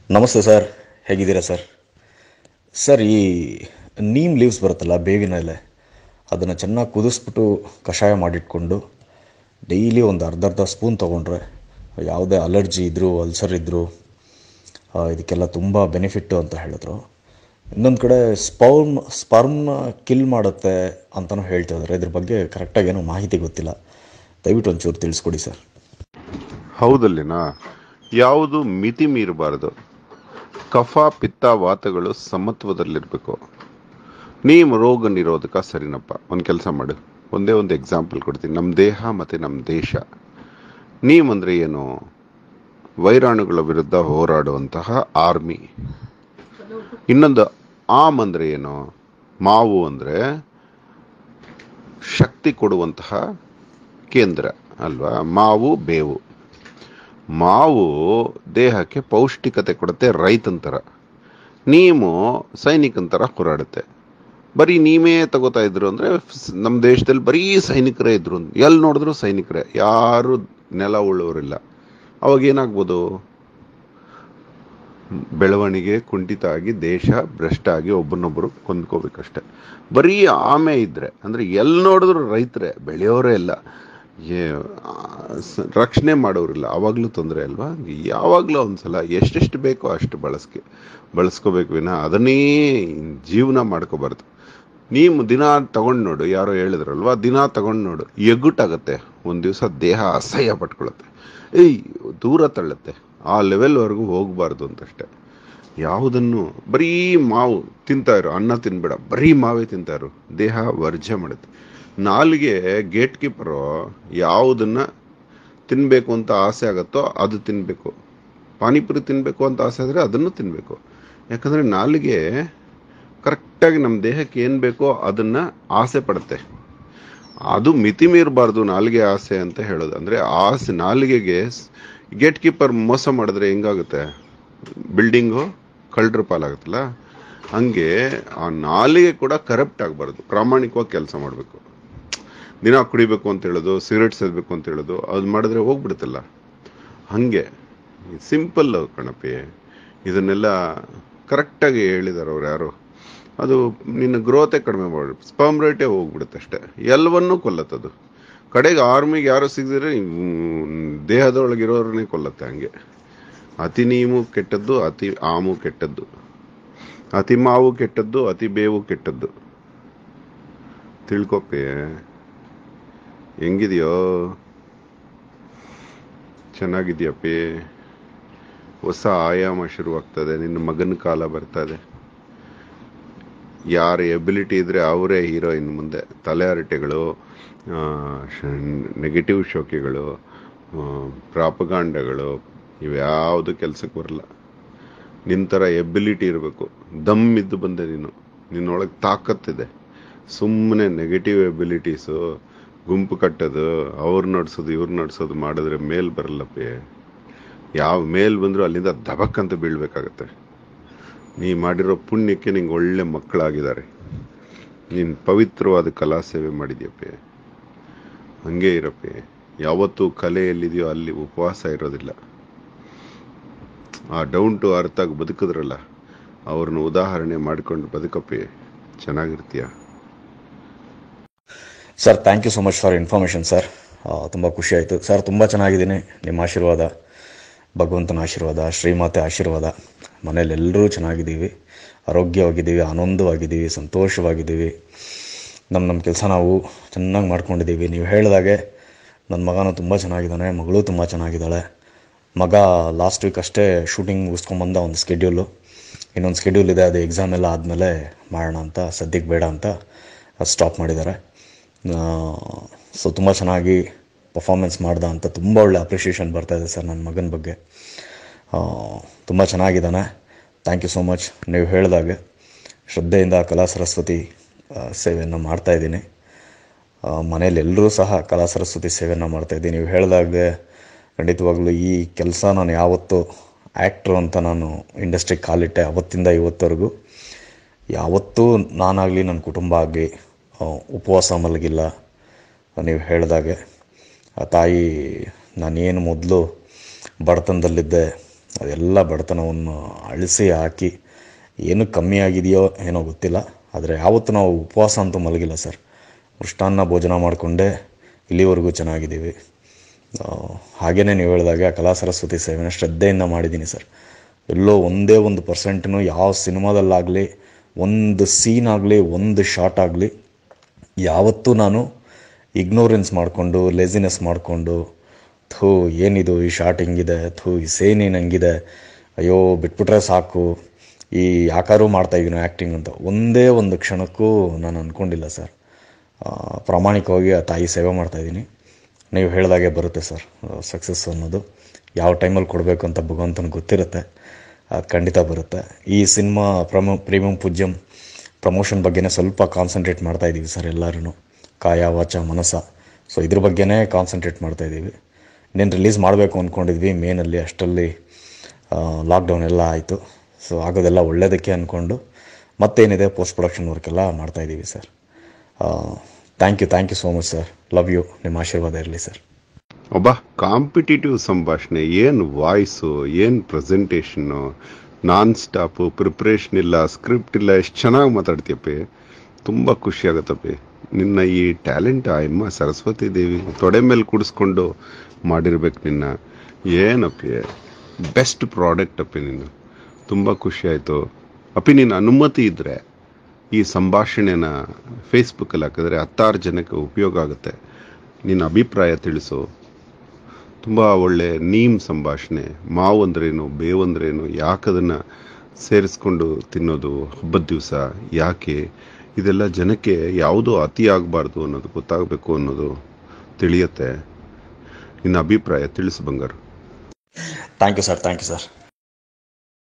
ನಮಸ್ತೆ ಸರ್ ಹೇಗಿದ್ದೀರಾ sir sir ಈ ನೀಮ್ ಲೀವ್ಸ್ ಬರುತ್ತಲ್ಲ ಬೇವಿನ ಎಲೆ ಅದನ್ನು ಚೆನ್ನಾಗಿ ಕುದಿಸ್ಬಿಟ್ಟು ಕಷಾಯ ಮಾಡಿಟ್ಕೊಂಡು ಡೈಲಿ ಒಂದು ಅರ್ಧ ಅರ್ಧ ಸ್ಪೂನ್ ತೊಗೊಂಡ್ರೆ ಯಾವುದೇ ಅಲರ್ಜಿ ಇದ್ದರೂ ಅಲ್ಸರ್ ಇದ್ದರೂ ಇದಕ್ಕೆಲ್ಲ ತುಂಬ ಬೆನಿಫಿಟ್ಟು ಅಂತ ಹೇಳಿದ್ರು ಇನ್ನೊಂದು ಕಡೆ ಸ್ಪರ್ಮ್ ಸ್ಪರ್ಮ್ನ ಕಿಲ್ ಮಾಡುತ್ತೆ ಅಂತಲೂ ಹೇಳ್ತಾ ಇದ್ದಾರೆ ಇದ್ರ ಬಗ್ಗೆ ಕರೆಕ್ಟಾಗಿ ಏನೂ ಮಾಹಿತಿ ಗೊತ್ತಿಲ್ಲ ದಯವಿಟ್ಟು ಒಂಚೂರು ತಿಳಿಸ್ಕೊಡಿ ಸರ್ ಹೌದಲ್ಲಿನಾ ಯಾವುದು ಮಿತಿ ಮೀರಬಾರದು ಕಫ ಪಿತ್ತ ವಾತಗಳು ಸಮತ್ವದಲ್ಲಿರಬೇಕು ನೀವು ರೋಗ ನಿರೋಧಕ ಸರಿನಪ್ಪ ಒಂದು ಕೆಲಸ ಮಾಡು ಒಂದೇ ಒಂದು ಎಕ್ಸಾಂಪಲ್ ಕೊಡ್ತೀನಿ ನಮ್ಮ ದೇಹ ಮತ್ತು ನಮ್ಮ ದೇಶ ನೀವಂದ್ರೆ ಏನು ವೈರಾಣುಗಳ ವಿರುದ್ಧ ಹೋರಾಡುವಂತಹ ಆರ್ಮಿ ಇನ್ನೊಂದು ಆಮ್ ಅಂದ್ರೆ ಏನು ಮಾವು ಅಂದ್ರೆ ಶಕ್ತಿ ಕೊಡುವಂತಹ ಕೇಂದ್ರ ಅಲ್ವಾ ಮಾವು ಬೇವು ಮಾವು ದೇಹಕ್ಕೆ ಪೌಷ್ಟಿಕತೆ ಕೊಡುತ್ತೆ ರೈತನ ಥರ ನೀವು ಸೈನಿಕನ ಥರ ಹೋರಾಡುತ್ತೆ ಬರೀ ನೀವೇ ತಗೋತಾ ಇದ್ರು ಅಂದರೆ ನಮ್ಮ ದೇಶದಲ್ಲಿ ಬರೀ ಸೈನಿಕರೇ ಇದ್ರು ಎಲ್ಲಿ ನೋಡಿದ್ರು ಸೈನಿಕರೇ ಯಾರು ನೆಲ ಉಳ್ಳವರಿಲ್ಲ ಅವಾಗ ಏನಾಗ್ಬೋದು ಬೆಳವಣಿಗೆ ಕುಂಠಿತ ಆಗಿ ದೇಶ ಭ್ರಷ್ಟ ಆಗಿ ಒಬ್ಬರನ್ನೊಬ್ಬರು ಕೊಂದ್ಕೋಬೇಕಷ್ಟೆ ಬರೀ ಆಮೆ ಇದ್ರೆ ಅಂದರೆ ಎಲ್ಲಿ ನೋಡಿದ್ರು ರೈತರೇ ಬೆಳೆಯೋರೇ ಇಲ್ಲ ಏ ಆ, ಸ- ರಕ್ಷಣೆ ಮಾಡೋರಿಲ್ಲ ಆವಾಗಲೂ ತೊಂದರೆ ಅಲ್ವಾ ಯಾವಾಗಲೂ ಒಂದ್ಸಲ ಎಷ್ಟೆಷ್ಟು ಬೇಕೋ ಅಷ್ಟು ಬಳಸ್ಕೆ ಬಳಸ್ಕೋಬೇಕು ವಿನ ಅದನ್ನೇ ಜೀವನ ಮಾಡ್ಕೋಬಾರ್ದು ನೀವು ದಿನ ತಗೊಂಡು ನೋಡು ಯಾರೋ ಹೇಳಿದ್ರಲ್ವಾ ದಿನ ತಗೊಂಡು ನೋಡು ಎಗ್ಗುಟ್ಟಾಗತ್ತೆ ಒಂದು ದಿವಸ ದೇಹ ಅಸಹ್ಯ ಪಟ್ಕೊಳುತ್ತೆ ಏಯ್ ದೂರ ತಳ್ಳುತ್ತೆ ಆ ಲೆವೆಲ್ವರೆಗೂ ಹೋಗಬಾರ್ದು ಅಂತಷ್ಟೇ ಯಾವುದನ್ನು ಬರೀ ಮಾವು ತಿಂತಾ ಇರು ಅನ್ನ ತಿನ್ಬೇಡ ಬರೀ ಮಾವೇ ತಿಂತಾ ಇರು ದೇಹ ವರ್ಜ್ಯ ಮಾಡುತ್ತೆ ನಾಲಿಗೆ ಗೇಟ್ ಕೀಪರು ಯಾವುದನ್ನ ತಿನ್ನಬೇಕು ಅಂತ ಆಸೆ ಆಗುತ್ತೋ ಅದು ತಿನ್ನಬೇಕು ಪಾನಿಪುರಿ ತಿನ್ನಬೇಕು ಅಂತ ಆಸೆ ಆದರೆ ಅದನ್ನು ತಿನ್ನಬೇಕು ಯಾಕಂದರೆ ನಾಲಿಗೆ ಕರೆಕ್ಟಾಗಿ ನಮ್ಮ ದೇಹಕ್ಕೆ ಏನು ಬೇಕೋ ಅದನ್ನು ಆಸೆ ಪಡುತ್ತೆ ಅದು ಮಿತಿ ಮೀರಬಾರ್ದು ನಾಲಿಗೆ ಆಸೆ ಅಂತ ಹೇಳೋದು ಅಂದರೆ ಆಸೆ ನಾಲಿಗೆಗೆ ಗೇಟ್ ಕೀಪರ್ ಮೋಸ ಮಾಡಿದ್ರೆ ಹೆಂಗಾಗುತ್ತೆ ಬಿಲ್ಡಿಂಗು ಕಳ್ಳರ ಪಾಲಾಗುತ್ತಲ್ಲ ಹಂಗೆ ಆ ನಾಲಿಗೆ ಕೂಡ ಕರಪ್ಟ್ ಆಗಬಾರ್ದು ಪ್ರಾಮಾಣಿಕವಾಗಿ ಕೆಲಸ ಮಾಡಬೇಕು ದಿನ ಕುಡಿಬೇಕು ಅಂತ ಹೇಳೋದು ಸಿಗರೇಟ್ ಸೇದಬೇಕು ಅಂತ ಹೇಳೋದು ಅದು ಮಾಡಿದ್ರೆ ಹೋಗ್ಬಿಡುತ್ತಲ್ಲ ಹಾಗೆ ಸಿಂಪಲ್ ಕಣಪಿ ಇದನ್ನೆಲ್ಲ ಕರೆಕ್ಟಾಗಿ ಹೇಳಿದ್ದಾರೆ ಅವ್ರು ಯಾರು ಅದು ನಿನ್ನ ಗ್ರೋತೆ ಕಡಿಮೆ ಮಾಡಿ ಸ್ಪರ್ಮ್ ರೇಟೇ ಹೋಗ್ಬಿಡುತ್ತೆ ಅಷ್ಟೇ ಎಲ್ಲವನ್ನೂ ಕೊಲ್ಲತ್ತದು ಕಡೆಗೆ ಆರ್ಮಿಗೆ ಯಾರು ಸಿಗದಿದ್ರೆ ದೇಹದೊಳಗಿರೋರನ್ನೇ ಕೊಲ್ಲತ್ತೆ ಹಂಗೆ ಅತಿ ನೀಮು ಕೆಟ್ಟದ್ದು ಅತಿ ಆಮು ಕೆಟ್ಟದ್ದು ಅತಿ ಮಾವು ಕೆಟ್ಟದ್ದು ಅತಿ ಬೇವು ಕೆಟ್ಟದ್ದು ತಿಳ್ಕೊಪ್ಪಿ ಹೆಂಗಿದೆಯೋ ಚೆನ್ನಾಗಿದ್ಯಪ್ಪಿ ಹೊಸ ಆಯಾಮ ಶುರುವಾಗ್ತದೆ ನಿನ್ನ ಮಗನ ಕಾಲ ಬರ್ತಾ ಇದೆ ಯಾರ ಎಬಿಲಿಟಿ ಇದ್ರೆ ಅವರೇ ಹೀರೋ ಇನ್ನು ಮುಂದೆ ತಲೆ ಹರಟೆಗಳು ನೆಗೆಟಿವ್ ಶೋಕಿಗಳು ಪ್ರಾಪಗಾಂಡಗಳು ಇವ್ಯಾವುದು ಕೆಲಸಕ್ಕೆ ಬರಲ್ಲ ನಿನ್ನ ಥರ ಎಬಿಲಿಟಿ ಇರಬೇಕು ದಮ್ ಇದ್ದು ಬಂದೆ ನೀನು ನಿನ್ನೊಳಗೆ ತಾಕತ್ತಿದೆ ಸುಮ್ಮನೆ ನೆಗೆಟಿವ್ ಎಬಿಲಿಟೀಸು ಗುಂಪು ಕಟ್ಟೋದು ಅವ್ರು ನಡ್ಸೋದು ಇವ್ರು ನಡ್ಸೋದು ಮಾಡಿದ್ರೆ ಮೇಲ್ ಬರಲ್ಲಪ್ಪಿ ಯಾವ ಮೇಲ್ ಬಂದರೂ ಅಲ್ಲಿಂದ ದಬಕ್ ಅಂತ ಬೀಳ್ಬೇಕಾಗತ್ತೆ ನೀ ಮಾಡಿರೋ ಪುಣ್ಯಕ್ಕೆ ನಿಂಗೆ ಒಳ್ಳೆ ಮಕ್ಕಳಾಗಿದ್ದಾರೆ ನೀನು ಪವಿತ್ರವಾದ ಕಲಾ ಸೇವೆ ಮಾಡಿದ್ಯಪ್ಪಿ ಹಂಗೆ ಇರಪ್ಪಿ ಯಾವತ್ತೂ ಕಲೆ ಎಲ್ಲಿದೆಯೋ ಅಲ್ಲಿ ಉಪವಾಸ ಇರೋದಿಲ್ಲ ಆ ಡೌನ್ ಟು ಅರ್ಥ ಆಗಿ ಬದುಕಿದ್ರಲ್ಲ ಅವ್ರನ್ನ ಉದಾಹರಣೆ ಮಾಡ್ಕೊಂಡು ಬದುಕಪ್ಪಿ ಚೆನ್ನಾಗಿರ್ತೀಯ sir thank you so much for information sir ತುಂಬ ಖುಷಿ ಆಯಿತು ಸರ್ ತುಂಬ ಚೆನ್ನಾಗಿದ್ದೀನಿ ನಿಮ್ಮ ಆಶೀರ್ವಾದ ಭಗವಂತನ ಆಶೀರ್ವಾದ ಶ್ರೀಮಾತೆ ಆಶೀರ್ವಾದ ಮನೇಲಿ ಎಲ್ಲರೂ ಚೆನ್ನಾಗಿದ್ದೀವಿ ಆರೋಗ್ಯವಾಗಿದ್ದೀವಿ ಆನಂದವಾಗಿದ್ದೀವಿ ಸಂತೋಷವಾಗಿದ್ದೀವಿ ನಮ್ಮ ನಮ್ಮ ಕೆಲಸ ನಾವು ಚೆನ್ನಾಗಿ ಮಾಡ್ಕೊಂಡಿದ್ದೀವಿ ನೀವು ಹೇಳಿದಾಗೆ ನನ್ನ ಮಗನೂ ತುಂಬ ಚೆನ್ನಾಗಿದ್ದಾನೆ ಮಗಳು ತುಂಬ ಚೆನ್ನಾಗಿದ್ದಾಳೆ ಮಗ ಲಾಸ್ಟ್ ವೀಕ್ ಅಷ್ಟೇ ಶೂಟಿಂಗ್ ಮುಗಿಸ್ಕೊಂಬಂದ ಒಂದು ಸ್ಕೆಡ್ಯೂಲು ಇನ್ನೊಂದು ಸ್ಕೆಡ್ಯೂಲ್ ಇದೆ ಅದು ಎಕ್ಸಾಮ್ ಎಲ್ಲ ಆದಮೇಲೆ ಮಾಡೋಣ ಅಂತ ಸದ್ಯಕ್ಕೆ ಬೇಡ ಅಂತ ಸ್ಟಾಪ್ ಮಾಡಿದ್ದಾರೆ ಸೊ ತುಂಬ ಚೆನ್ನಾಗಿ ಪರ್ಫಾರ್ಮೆನ್ಸ್ ಮಾಡ್ದ ಅಂತ ತುಂಬ ಒಳ್ಳೆ ಅಪ್ರಿಷಿಯೇಷನ್ ಬರ್ತಾ ಇದೆ ಸರ್ ನನ್ನ ಮಗನ ಬಗ್ಗೆ ತುಂಬ ಚೆನ್ನಾಗಿದ್ದಾನೆ ಥ್ಯಾಂಕ್ ಯು ಸೋ ಮಚ್ ನೀವು ಹೇಳಿದಾಗೆ ಶ್ರದ್ಧೆಯಿಂದ ಕಲಾ ಸರಸ್ವತಿ ಆ, ಸೇವೆಯನ್ನು ಮಾಡ್ತಾಯಿದ್ದೀನಿ ಮನೇಲಿ ಎಲ್ಲರೂ ಸಹ ಕಲಾ ಸರಸ್ವತಿ ಸೇವೆಯನ್ನು ಮಾಡ್ತಾಯಿದ್ದೀನಿ ನೀವು ಹೇಳಿದಾಗೆ ಖಂಡಿತವಾಗ್ಲೂ ಈ ಕೆಲಸ ನಾನು ಯಾವತ್ತೂ ಆ್ಯಕ್ಟ್ರು ಅಂತ ನಾನು ಇಂಡಸ್ಟ್ರಿಗೆ ಕಾಲಿಟ್ಟೆ ಅವತ್ತಿಂದ ಇವತ್ತವರೆಗೂ ಯಾವತ್ತೂ ನಾನಾಗಲಿ ನನ್ನ ಕುಟುಂಬ ಆಗಲಿ ಉಪವಾಸ ಮಲಗಿಲ್ಲ ನೀವು ಹೇಳಿದಾಗೆ ಆ ತಾಯಿ ನಾನೇನು ಮೊದಲು ಬಡತನದಲ್ಲಿದ್ದೆ ಅದೆಲ್ಲ ಬಡತನವನ್ನು ಅಳಿಸಿ ಹಾಕಿ ಏನು ಕಮ್ಮಿ ಆಗಿದೆಯೋ ಏನೋ ಗೊತ್ತಿಲ್ಲ ಆದರೆ ಯಾವತ್ತೂ ನಾವು ಉಪವಾಸ ಅಂತೂ ಮಲಗಿಲ್ಲ ಸರ್ ಮೃಷ್ಟಾನ್ನ ಭೋಜನ ಮಾಡಿಕೊಂಡೇ ಇಲ್ಲಿವರೆಗೂ ಚೆನ್ನಾಗಿದ್ದೀವಿ ಹಾಗೆಯೇ ನೀವು ಹೇಳಿದಾಗ ಕಲಾ ಸರಸ್ವತಿ ಸೇವೆನ ಶ್ರದ್ಧೆಯಿಂದ ಮಾಡಿದ್ದೀನಿ ಸರ್ ಎಲ್ಲೋ ಒಂದೇ ಒಂದು ಪರ್ಸೆಂಟ್ನು ಯಾವ ಸಿನಿಮಾದಲ್ಲಾಗಲಿ ಒಂದು ಸೀನ್ ಆಗಲಿ ಒಂದು ಶಾಟ್ ಆಗಲಿ ಯಾವತ್ತೂ ನಾನು ಇಗ್ನೋರೆನ್ಸ್ ಮಾಡಿಕೊಂಡು ಲೇಸಿನೆಸ್ ಮಾಡಿಕೊಂಡು ಥೂ ಏನಿದು ಈ ಶಾರ್ಟ್ ಹಿಂಗಿದೆ ಥೂ ಈ ಸೇನ್ ಏನು ಹಂಗಿದೆ ಅಯ್ಯೋ ಬಿಟ್ಬಿಟ್ರೆ ಸಾಕು ಈ ಯಾಕಾರು ಮಾಡ್ತಾ ಇದೀನೋ ಆ್ಯಕ್ಟಿಂಗ್ ಅಂತ ಒಂದೇ ಒಂದು ಕ್ಷಣಕ್ಕೂ ನಾನು ಅಂದ್ಕೊಂಡಿಲ್ಲ ಸರ್ ಆ, ಪ್ರಾಮಾಣಿಕವಾಗಿ ಆ ತಾಯಿ ಸೇವೆ ಮಾಡ್ತಾಯಿದ್ದೀನಿ ನೀವು ಹೇಳಿದಾಗೆ ಬರುತ್ತೆ ಸರ್ ಸಕ್ಸಸ್ ಅನ್ನೋದು ಯಾವ ಟೈಮಲ್ಲಿ ಕೊಡಬೇಕು ಅಂತ ಭಗವಂತನಿಗೆ ಗೊತ್ತಿರುತ್ತೆ ಅದು ಖಂಡಿತ ಬರುತ್ತೆ ಈ ಸಿನಿಮಾ ಪ್ರಮೋ ಪ್ರೀಮಿಯಂ ಪೂಜ್ಯಂ ಪ್ರಮೋಷನ್ ಬಗ್ಗೆನೇ ಸ್ವಲ್ಪ ಕಾನ್ಸಂಟ್ರೇಟ್ ಮಾಡ್ತಾ ಇದ್ದೀವಿ ಸರ್ ಎಲ್ಲರೂ ಕಾಯ ವಾಚ ಮನಸ ಸೊ ಇದ್ರ ಬಗ್ಗೆನೇ ಕಾನ್ಸಂಟ್ರೇಟ್ ಮಾಡ್ತಾ ಇದ್ದೀವಿ ಇನ್ನೇನು ರಿಲೀಸ್ ಮಾಡಬೇಕು ಅಂದ್ಕೊಂಡಿದ್ವಿ ಮೇನಲ್ಲಿ ಅಷ್ಟರಲ್ಲಿ ಲಾಕ್ಡೌನ್ ಎಲ್ಲ ಆಯಿತು ಸೊ ಆಗೋದೆಲ್ಲ ಒಳ್ಳೆಯದಕ್ಕೆ ಅಂದ್ಕೊಂಡು ಮತ್ತೇನಿದೆ ಪೋಸ್ಟ್ ಪ್ರೊಡಕ್ಷನ್ ವರ್ಕ್ ಎಲ್ಲ ಮಾಡ್ತಾಯಿದ್ದೀವಿ sir thank you thank you so much sir love you ನಿಮ್ಮ ಆಶೀರ್ವಾದ ಇರಲಿ ಸರ್ ಒಬ್ಬ ಕಾಂಪಿಟೇಟಿವ್ ಸಂಭಾಷಣೆ ಏನು ವಾಯ್ಸು ಏನು ಪ್ರೆಸೆಂಟೇಷನ್ನು ನಾನ್ ಸ್ಟಾಪು ಪ್ರಿಪ್ರೇಷನ್ ಇಲ್ಲ ಸ್ಕ್ರಿಪ್ಟ್ ಇಲ್ಲ ಎಷ್ಟು ಚೆನ್ನಾಗಿ ಮಾತಾಡ್ತೀಯಪ್ಪಿ ತುಂಬ ಖುಷಿ ಆಗತ್ತಪ್ಪಿ ನಿನ್ನ ಈ ಟ್ಯಾಲೆಂಟ್ ಆ ಅಮ್ಮ ಸರಸ್ವತಿ ದೇವಿ ತೊಡೆ ಮೇಲೆ ಕೂಡಿಸ್ಕೊಂಡು ಮಾಡಿರ್ಬೇಕು ನಿನ್ನ ಏನಪ್ಪಿ ಬೆಸ್ಟ್ ಪ್ರಾಡಕ್ಟ್ ಅಪ್ಪಿ ನೀನು ತುಂಬ ಖುಷಿ ಆಯಿತು ಅಪ್ಪಿ ನಿನ್ನ ಅನುಮತಿ ಇದ್ದರೆ ಈ ಸಂಭಾಷಣೆನ ಫೇಸ್ಬುಕ್ಕಲ್ಲಿ ಹಾಕಿದ್ರೆ ಹತ್ತಾರು ಜನಕ್ಕೆ ಉಪಯೋಗ ಆಗುತ್ತೆ ನಿನ್ನ ಅಭಿಪ್ರಾಯ ತಿಳಿಸು ತುಂಬ ಒಳ್ಳೆ ನೀಮ್ ಸಂಭಾಷಣೆ ಮಾವು ಅಂದ್ರೇನು ಬೇವು ಅಂದ್ರೇನು ಯಾಕದನ್ನು ಸೇರಿಸ್ಕೊಂಡು ತಿನ್ನೋದು ಹಬ್ಬದ ದಿವಸ ಯಾಕೆ ಇದೆಲ್ಲ ಜನಕ್ಕೆ ಯಾವುದೂ ಅತಿ ಆಗಬಾರ್ದು ಅನ್ನೋದು ಗೊತ್ತಾಗಬೇಕು ಅನ್ನೋದು ತಿಳಿಯುತ್ತೆ ನಿನ್ನ ಅಭಿಪ್ರಾಯ ತಿಳಿಸು ಬಂಗಾರು thank you sir thank you sir